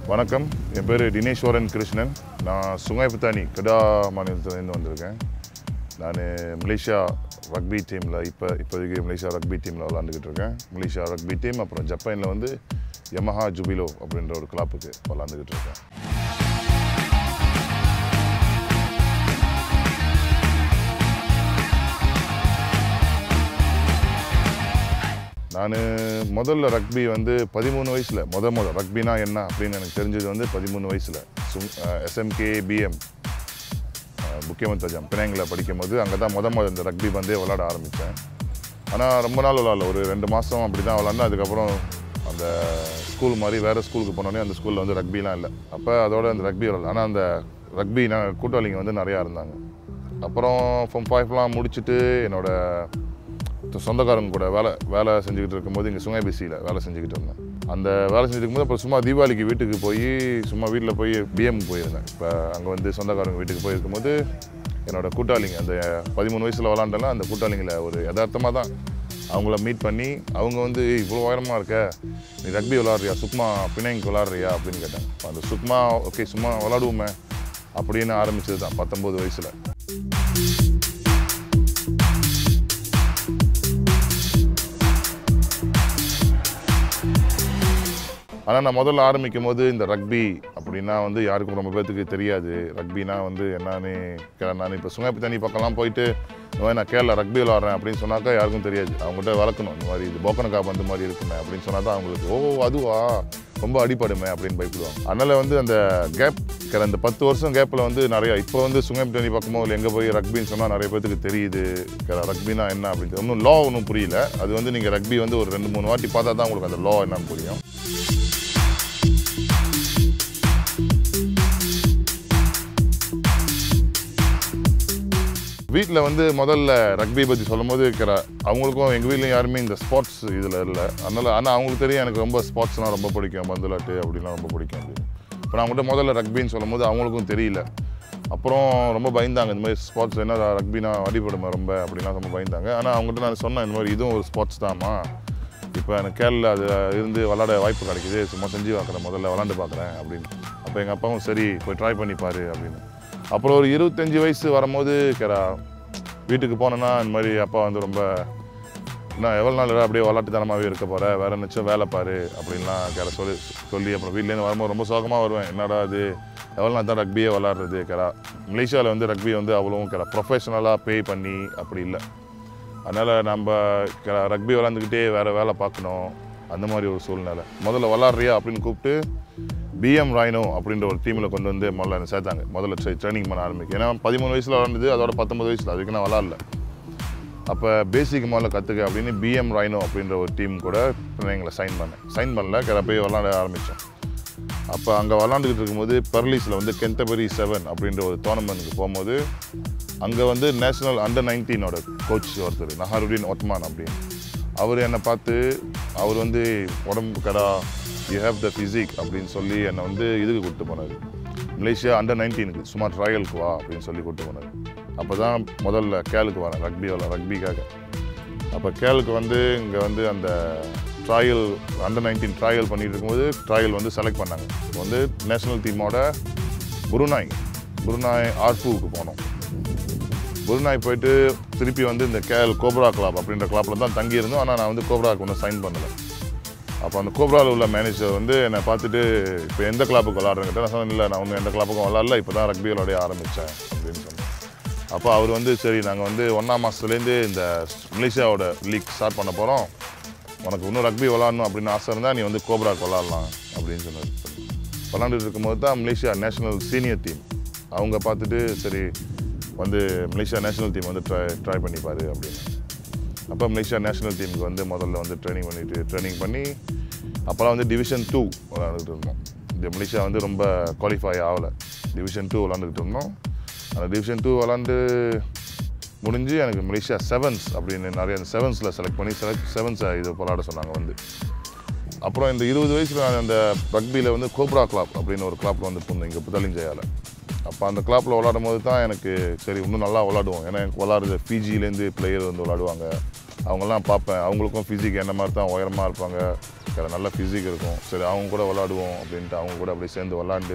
வணக்கம் என் பேர் தினேஸ்வரன் கிருஷ்ணன் நான் சுங்கைப்புத்தானி கடா மாநிலத்திலேருந்து வந்திருக்கேன் நான் மலேசியா ரக்பி டீமில் இப்போ இப்போதைக்கு மலேசியா ரக்பி டீமில் விளாண்டுக்கிட்டு இருக்கேன் மலேசியா ரக்பி டீம் அப்புறம் ஜப்பானில் வந்து யமஹா ஜுபிலோ அப்படின்ற ஒரு கிளாப்புக்கு விளாண்டுக்கிட்டு இருக்கேன் நான் முதல்ல ரக்பி வந்து பதிமூணு வயசில் முத முத ரக்பினா என்ன அப்படின்னு எனக்கு தெரிஞ்சது வந்து பதிமூணு வயசில் சும் எஸ்எம்கே பிஎம் முக்கியமன் தஜாம் பினாங்கில் படிக்கும் போது அங்கே தான் முத முத இந்த ரக்பி பந்தே விளாட ஆரம்பித்தேன் ஆனால் ரொம்ப நாள் விளாடல ஒரு ரெண்டு மாதம் அப்படி தான் விளாண்டேன் அதுக்கப்புறம் அந்த ஸ்கூல் மாதிரி வேறு ஸ்கூலுக்கு போனோடனே அந்த ஸ்கூலில் வந்து ரக்பிலாம் இல்லை அப்போ அதோட அந்த ரக்பி விளாடல ஆனால் அந்த ரக்பி நான் கூட்டாளிங்க வந்து நிறையா இருந்தாங்க அப்புறம் ஃபம் ஃபைவ்லாம் முடிச்சுட்டு என்னோட சொந்தக்காரங்க கூட வேலை வேலை செஞ்சுக்கிட்டு இருக்கும்போது இங்கே சுங்கைபிசியில் வேலை செஞ்சுக்கிட்டு இருந்தேன் அந்த வேலை செஞ்சுட்டு இருக்கும்போது அப்புறம் சும்மா தீபாவளிக்கு வீட்டுக்கு போய் சும்மா வீட்டில் போய் பிஎம் போயிருந்தேன் இப்போ அங்கே வந்து சொந்தக்காரங்க வீட்டுக்கு போயிருக்கும்போது என்னோட கூட்டாளிங்க அந்த பதிமூணு வயசில் விளாண்டல அந்த கூட்டாளிங்களை ஒரு யதார்த்தமாக தான் அவங்கள மீட் பண்ணி அவங்க வந்து "ஏய், இவ்வளோ உயரமாக இருக்க நீ ரக்பி விளாட்றியா சுக்மா பிணைங்க விளாட்றியா அப்படின்னு கேட்டாங்க அப்ப அந்த சுக்மா ஓகே சும்மா விளாடுவோமே அப்படின்னு ஆரம்பிச்சது தான் பத்தொம்போது வயசில் ஆனால் நான் முதல்ல ஆரம்பிக்கும் போது இந்த ரக்பி அப்படின்னா வந்து யாருக்கும் ரொம்ப பேர்த்துக்கு தெரியாது ரக்பினா வந்து என்னன்னு கே- நான் இப்போ சுங்காப்பி தண்ணி பக்கம்லாம் போயிட்டு இந்த மாதிரி நான் கேரளா ரக்பி விளாட்றேன் அப்படின்னு சொன்னாக்கா யாருக்கும் தெரியாது அவங்ககிட்ட வளர்க்கணும் இந்த மாதிரி இது போக்கனக்கா பந்து மாதிரி இருக்குமே அப்படின்னு சொன்னா தான் அவங்களுக்கு ஓ அதுவா ரொம்ப அடிப்படுமே அப்படின்னு பயப்படுவாங்க அதனால் வந்து அந்த கேப் அந்த பத்து வருஷம் கேப்பில் வந்து நிறையா இப்போ வந்து சுங்காப்பி தண்ணி பக்கமோ இல்லை எங்கே போய் ரக்பின்னு சொன்னால் நிறைய பேர்த்துக்கு தெரியுது ரக்பினா என்ன அப்படின்னு ஒன்றும் லா ஒன்றும் புரியல அது வந்து நீங்கள் ரக்பி வந்து ஒரு ரெண்டு மூணு வாட்டி பார்த்தா தான் உங்களுக்கு அந்த லா என்னன்னு புரியும் வீட்டில் வந்து முதல்ல ரக்பி பற்றி சொல்லும்போது இருக்கிற அவங்களுக்கும் எங்கள் வீட்லையும் யாருமே இந்த ஸ்போர்ட்ஸ் இதில் இல்லை அதனால் ஆனால் அவங்களுக்கு தெரியும் எனக்கு ரொம்ப ஸ்போர்ட்ஸ்னால் ரொம்ப பிடிக்கும் பந்துலாட்டு அப்படிலாம் ரொம்ப பிடிக்கும் அப்படின்னு இப்போ நான் அவங்கள்ட்ட முதல்ல ரக்பின்னு சொல்லும்போது அவங்களுக்கும் தெரியல அப்புறம் ரொம்ப பயந்தாங்க இந்த மாதிரி ஸ்போர்ட்ஸ் என்ன ரக்பினா அடிபடுமா ரொம்ப அப்படிலாம் ரொம்ப பயந்தாங்க ஆனால் அவங்ககிட்ட நான் சொன்னேன் இந்த மாதிரி இதுவும் ஒரு ஸ்போர்ட்ஸ் தாம்மா இப்போ எனக்கு கேரளா அது இருந்து விளாட வாய்ப்பு கிடைக்குது சும்மா செஞ்சு பார்க்குறேன் முதல்ல விளாண்டு பார்க்குறேன் அப்படின்னு அப்போ எங்கள் அப்பாவும் சரி போய் ட்ரை பண்ணி பாரு அப்படின்னு அப்புறம் ஒரு இருபத்தஞ்சி வயசு வரும்போது கேரா வீட்டுக்கு போனேன்னா இந்த மாதிரி அப்பா வந்து ரொம்ப நான் எவ்வளோ நாள் இரு, அப்படியே விளாட்டுத்தனமாகவே இருக்க போகிற வேற நினச்சும் வேலை பாரு அப்படின்லாம் கேர சொல்லி சொல்லி அப்புறம் வீட்லேருந்து வரும்போது ரொம்ப சோகமாக வருவேன் என்னடா அது எவ்வளோ நாள் தான் ரக்பியே விளாட்றது கேரா மலேசியாவில் வந்து ரக்பி வந்து அவ்வளோ கேரா ப்ரொஃபஷனலாக பே பண்ணி அப்படி இல்லை அதனால் நம்ம க- ரக்பி விளாண்டுக்கிட்டே வேறு வேலை பார்க்கணும் அந்த மாதிரி ஒரு சூழ்நிலை முதல்ல விளாட்றியா அப்படின்னு கூப்பிட்டு பிஎம் ராய்னோ அப்படின்ற ஒரு டீமில் கொண்டு வந்து முதல்ல என்னை சேர்த்தாங்க முதல்ல ட்ரைனிங் பண்ண ஆரம்பிக்கும் ஏன்னா பதிமூணு வயசில் விளாண்டது அதோட பத்தொம்பது வயசில் அதுக்கு நான் விளாட்ல அப்போ பேசிக் முதல்ல கற்றுக்க அப்படின்னு பிஎம் ராய்னோ அப்படின்ற ஒரு டீம் கூட எங்களை சைன் பண்ணேன் சைன் பண்ணல கிளம்ப போய் விளாட ஆரம்பித்தோம் அப்போ அங்கே விளாண்டுக்கிட்டு இருக்கும்போது பெர்லிஸில் வந்து கென்டபரி செவன் அப்படின்ற ஒரு டோர்னமெண்ட்டுக்கு போகும்போது அங்கே வந்து நேஷனல் அண்டர் நைன்டீனோட கோச் ஒருத்தர் நஹருடீன் ஒட்மான் அப்படின்னு அவர் என்னை பார்த்து அவர் வந்து உடம்பு கடா யூ ஹேவ் த ஃபிசிக் அப்படின்னு சொல்லி என்னை வந்து இதுக்கு கூப்பிட்டு போனார் மலேசியா அண்டர் நைன்டீனுக்கு சும்மா ட்ரையலுக்கு வா அப்படின்னு சொல்லி கூப்பிட்டு போனார் அப்போ தான் முதல்ல கேலுக்கு வரேன் ரக்பி வரல ரக்பிக்காக அப்போ கேலுக்கு வந்து இங்கே வந்து அந்த ட்ரையல் அண்டர் நைன்டீன் ட்ரையல் பண்ணிட்டு இருக்கும்போது ட்ரையல் வந்து செலக்ட் பண்ணாங்க இப்போ வந்து நேஷனல் டீமோட புருனாய் புருனாய் ஆர்பூவுக்கு போனோம் புருனாய் போயிட்டு திருப்பி வந்து இந்த கேஎல் கோப்ரா கிளாப் அப்படின்ற கிளாப்பில் தான் தங்கியிருந்தோம் ஆனால் நான் வந்து கோப்ராவுக்கு ஒன்றும் சைன் பண்ணலை அப்போ அந்த கோப்ராவில் உள்ள மேனேஜர் வந்து என்னை பார்த்துட்டு இப்போ எந்த கிளாப்புக்கு விளாட்றேங்கிட்ட நான் சொன்னேன் இல்லை நான் ஒன்றும் எந்த கிளாப்புக்கும் விளாட்ல இப்போ தான் ரக்பி விளையாட ஆரம்பித்தேன் அப்படின்னு சொன்னேன் அப்போ அவர் வந்து சரி நாங்கள் வந்து ஒன்றாம் மாதத்துலேருந்து இந்த மலேசியாவோட லீக் ஸ்டார்ட் பண்ண போகிறோம் உனக்கு இன்னும் ரக்பி விளாடணும் அப்படின்னு ஆசை இருந்தால் நீ வந்து கோப்ராக்கு விளாட்லாம் அப்படின்னு சொன்னார் விளாண்டுட்டு இருக்கும்போது தான் மலேசியா நேஷனல் சீனியர் டீம் அவங்க பார்த்துட்டு சரி வந்து மலேசியா நேஷனல் டீம் வந்து ட்ரை ட்ரை பண்ணிப்பாரு அப்படின்னு அப்போ மலேசியா நேஷனல் டீமுக்கு வந்து முதல்ல வந்து ட்ரைனிங் பண்ணிட்டு ட்ரைனிங் பண்ணி அப்போலாம் வந்து டிவிஷன் டூ விளாண்டுட்டு இருந்தோம் இந்த மலேசியா வந்து ரொம்ப குவாலிஃபை ஆகலை டிவிஷன் டூ விளாண்டுக்கிட்டு இருந்தோம் அந்த டிவிஷன் டூ விளாண்டு முடிஞ்சு எனக்கு மலேசியா செவன்ஸ் அப்படின்னு நிறைய அந்த செவன்ஸில் செலக்ட் பண்ணி செலக்ட் செவன்ஸை இது விளாட சொன்னாங்க வந்து அப்புறம் இந்த இருபது வயசில் நான் அந்த ரக்பியில் வந்து கோப்ரா கிளாப் அப்படின்னு ஒரு கிளாப்பில் வந்து போனேன் இங்கே புதலிஞ்சையால் அப்போ அந்த கிளாப்பில் விளாடும் போது தான் எனக்கு சரி இன்னும் நல்லா விளாடுவோம் ஏன்னா எனக்கு விளாடுற ஃபிஜிலேருந்து பிளேயர் வந்து விளாடுவாங்க அவங்கெல்லாம் பார்ப்பேன் அவங்களுக்கும் ஃபிசிக் என்ன மாதிரி தான் உயரமாக இருப்பாங்க வேறு நல்ல ஃபிசிக் இருக்கும் சரி அவங்க கூட விளாடுவோம் அப்படின்ட்டு அவங்க கூட அப்படியே சேர்ந்து விளாண்டு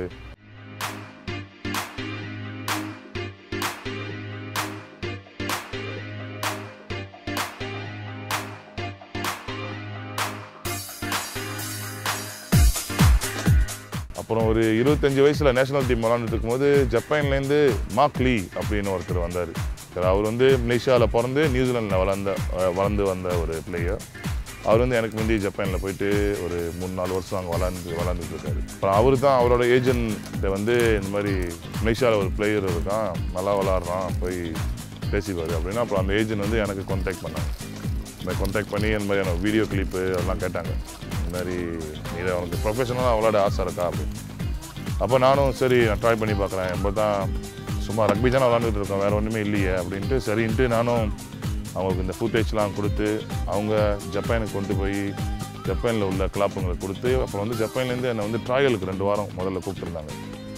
அப்புறம் ஒரு இருபத்தஞ்சு வயசில் நேஷனல் டீம் விளாண்டுட்டு இருக்கும்போது ஜப்பான்லேருந்து மார்க் லீ அப்படின்னு ஒருத்தர் வந்தார் சரி அவர் வந்து மலேசியாவில் பிறந்து நியூசிலாண்டில் வளர்ந்த அஹ் வளர்ந்து வந்த ஒரு பிளேயர் அவர் வந்து எனக்கு முந்தி ஜப்பானில் போயிட்டு ஒரு மூணு நாலு வருஷம் அங்கே விளாண்டு விளாண்டுட்டு இருக்காரு அப்புறம் அவர் தான் அவரோட ஏஜென்ட்டை வந்து இந்த மாதிரி மலேசியாவில் ஒரு பிளேயர் இருக்கான் நல்லா விளாட்றான் போய் பேசிப்பாரு அப்படின்னா அப்புறம் அந்த ஏஜென்ட் வந்து எனக்கு கான்டாக்ட் பண்ணாங்க இந்த மாதிரி கான்டாக்ட் பண்ணி இந்த மாதிரியான வீடியோ கிளிப்பு அதெல்லாம் கேட்டாங்க இந்த மாதிரி நீ இதை உனக்கு ப்ரொஃபஷனலாக விளாட ஆசை இருக்கா அப்படின்னு அப்போ நானும் சரி நான் ட்ரை பண்ணி பார்க்குறேன் இப்போ தான் சும்மா ரக்பி தானே விளாண்டுட்டு இருக்கோம் வேறு ஒன்றுமே இல்லையே அப்படின்ட்டு சரின்ட்டு நானும் அவங்களுக்கு இந்த ஃபுட்டேஜ்லாம் கொடுத்து அவங்க ஜப்பானுக்கு கொண்டு போய் ஜப்பானில் உள்ள கிளாப்புங்களுக்கு கொடுத்து அப்புறம் வந்து ஜப்பான்லேருந்து என்னை வந்து ட்ராயலுக்கு ரெண்டு வாரம் முதல்ல கூப்பிட்டுருந்தாங்க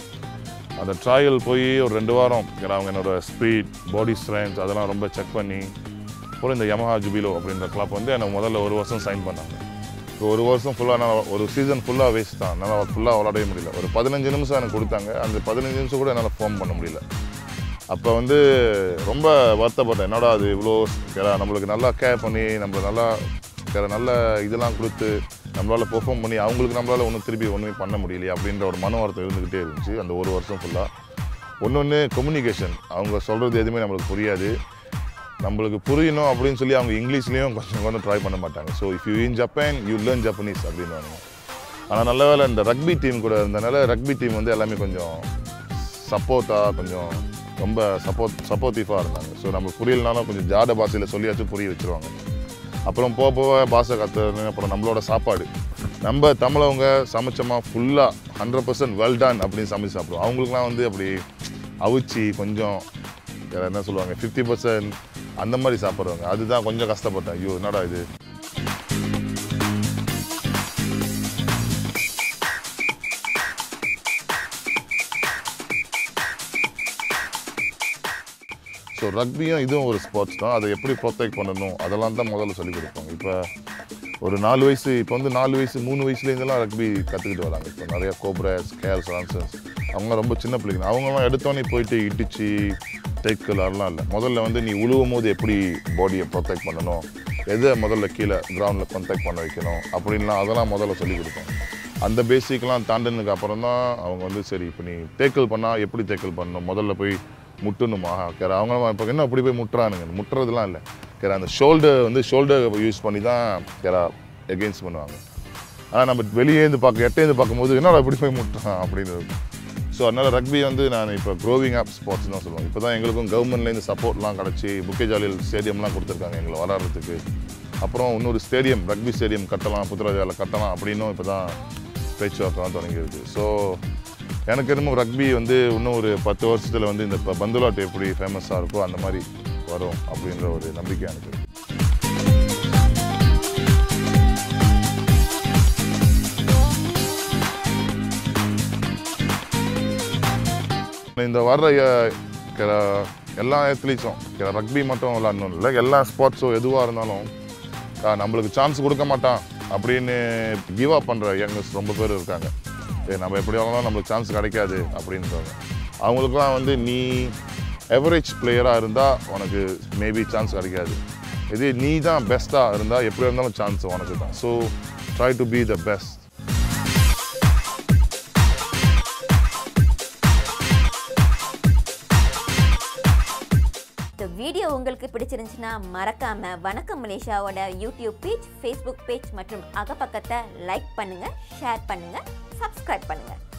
அந்த ட்ராயல் போய் ஒரு ரெண்டு வாரம் ஏன்னா அவங்க என்னோட ஸ்பீட் பாடி ஸ்ட்ரென்த் அதெல்லாம் ரொம்ப செக் பண்ணி அப்புறம் இந்த யமஹா ஜுபிலோ அப்படின்ற கிளப் வந்து என்னை முதல்ல ஒரு வருஷம் சைன் பண்ணாங்க இப்போ ஒரு வருஷம் ஃபுல்லாக நான் ஒரு சீசன் ஃபுல்லாக வேஸ்ட் தான் என்னால் ஃபுல்லாக விளாடவே முடியல ஒரு பதினஞ்சு நிமிஷம் எனக்கு கொடுத்தாங்க அந்த பதினஞ்சு நிமிஷம் கூட என்னால் ஃபார்ம் பண்ண முடியல அப்போ வந்து ரொம்ப வருத்தப்பட்டேன் என்னடா அது இவ்வளோ கேரா நம்மளுக்கு நல்லா கேர் பண்ணி நம்மளை நல்லா கேர நல்ல இதெல்லாம் கொடுத்து நம்மளால் பெர்ஃபார்ம் பண்ணி அவங்களுக்கு நம்மளால் ஒன்றும் திருப்பி ஒன்றுமே பண்ண முடியலையே அப்படின்ற ஒரு மன வருத்தம் இருந்துக்கிட்டே இருந்துச்சு அந்த ஒரு வருஷம் ஃபுல்லாக ஒன்று கம்யூனிகேஷன் அவங்க சொல்கிறது எதுவுமே நம்மளுக்கு புரியாது நம்மளுக்கு புரியணும் அப்படின்னு சொல்லி அவங்க இங்கிலீஷ்லேயும் கொஞ்சம் கொஞ்சம் ட்ரை பண்ண மாட்டாங்க so if you in Japan you learn Japanese அப்படின்னு ஆனால் நல்ல வேளை இந்த ரக்பி டீம் கூட இருந்தனால ரக்பி டீம் வந்து எல்லாமே கொஞ்சம் சப்போர்ட்டாக கொஞ்சம் ரொம்ப சப்போர்ட் சப்போர்ட்டிவாக இருந்தாங்க ஸோ நம்ம புரியலனாலும் கொஞ்சம் ஜாட பாஷையில் சொல்லியாச்சும் புரிய வச்சுருவாங்க அப்புறம் போக போக பாஷை கற்றுறது அப்புறம் நம்மளோட சாப்பாடு நம்ம தமிழவங்க சமைச்சோமா ஃபுல்லாக ஹண்ட்ரட் பர்சன்ட் வெல் டன் அப்படின்னு சமைச்சு சாப்பிடுவோம் அவங்களுக்குலாம் வந்து அப்படி அவிச்சு கொஞ்சம் வேற என்ன சொல்லுவாங்க ஃபிஃப்டி பர்சன்ட் அந்த மாதிரி சாப்பிட்றவங்க அதுதான் கொஞ்சம் கஷ்டப்பட்டேன் ஐயோ என்னடா இது ஸோ ரக்பியும் இதுவும் ஒரு ஸ்போர்ட்ஸ் தான் அதை எப்படி ப்ரொடெக்ட் பண்ணணும் அதெல்லாம் தான் முதல்ல சொல்லிக் கொடுப்பாங்க இப்போ ஒரு நாலு வயசு இப்போ வந்து நாலு வயசு மூணு வயசுலேருந்துலாம் ரக்பி கற்றுக்கிட்டு வராங்க இப்போ நிறைய கோப்ரஸ் கேர்ஸ் ரான்சர்ஸ் அவங்க ரொம்ப சின்ன பிள்ளைங்க அவங்களாம் எடுத்தோன்னே போயிட்டு இடிச்சு டேக்கல் அதெல்லாம் இல்லை முதல்ல வந்து நீ உழுவும் போது எப்படி பாடியை ப்ரொடெக்ட் பண்ணணும் எதை முதல்ல கீழே கிரவுண்டில் கான்டாக்ட் பண்ண வைக்கணும் அப்படின்லாம் அதெல்லாம் முதல்ல சொல்லிக் கொடுப்போம் அந்த பேசிக்லாம் தாண்டினதுக்கு அப்புறம் தான் அவங்க வந்து சரி இப்போ நீ டேக்கிள் பண்ணால் எப்படி டேக்கிள் பண்ணணும் முதல்ல போய் முட்டணுமா கேர அவங்க இப்போ என்ன அப்படி போய் முட்டுறானுங்க முட்டுறதுலாம் இல்லை கேர அந்த ஷோல்டர் வந்து ஷோல்டர் யூஸ் பண்ணி தான் கேரா எகெயின்ஸ்ட் பண்ணுவாங்க ஆனால் நம்ம வெளியே இருந்து பார்க்க எட்டேந்து பார்க்கும்போது என்னடா இப்படி போய் முட்டுறான் அப்படின்னு இருக்கும் ஸோ அதனால் ரக்பி வந்து நான் இப்போ க்ரோவிங் அப் ஸ்போர்ட்ஸ் தான் சொல்லுவாங்க இப்போ தான் எங்களுக்கும் கவர்மெண்ட்லேருந்து சப்போர்ட்லாம் கிடச்சி புக்கே ஜாலியில் ஸ்டேடியம்லாம் கொடுத்துருக்காங்க எங்களை விளாட்றதுக்கு அப்புறம் இன்னொரு ஸ்டேடியம் ரக்பி ஸ்டேடியம் கட்டலாம் புத்திராஜாவில் கட்டலாம் அப்படின்னும் இப்போ தான் பேச்சுவார்த்தைலாம் தொடங்கியிருக்கு ஸோ எனக்கு என்னமோ ரக்பி வந்து இன்னும் ஒரு பத்து வருஷத்தில் வந்து இந்த இப்போ பந்துலாட்டு எப்படி ஃபேமஸாக இருக்கோ அந்த மாதிரி வரும் அப்படின்ற ஒரு நம்பிக்கை எனக்கு இருக்கு. இந்த வர்ற அஹ், க- எல்லா அத்லீட்ஸும் ரக்பி மட்டும் விளாடணும் இல்லை எல்லா ஸ்போர்ட்ஸும் எதுவாக இருந்தாலும் அஹ், நம்மளுக்கு சான்ஸ் கொடுக்க மாட்டான் அப்படின்னு கிவ் அப் பண்ணுற யங்னஸ் ரொம்ப பேர் இருக்காங்க ஏய் நம்ம எப்படி வாங்கினாலும் நம்மளுக்கு சான்ஸ் கிடைக்காது அப்படின்றவங்க அவங்களுக்குலாம் வந்து நீ எவரேஜ் பிளேயராக இருந்தால் உனக்கு மேபி சான்ஸ் கிடைக்காது இது நீ தான் பெஸ்ட்டாக இருந்தால் எப்படி இருந்தாலும் சான்ஸ் உனக்கு தான் so try to be the best இந்த வீடியோ உங்களுக்கு பிடிச்சிருந்துச்சுன்னா மறக்காம வணக்கம் மலேசியாவோட யூடியூப் பேஜ் ஃபேஸ்புக் பேஜ் மற்றும் அகப்பக்கத்தை லைக் பண்ணுங்க ஷேர் பண்ணுங்க சப்ஸ்கிரைப் பண்ணுங்க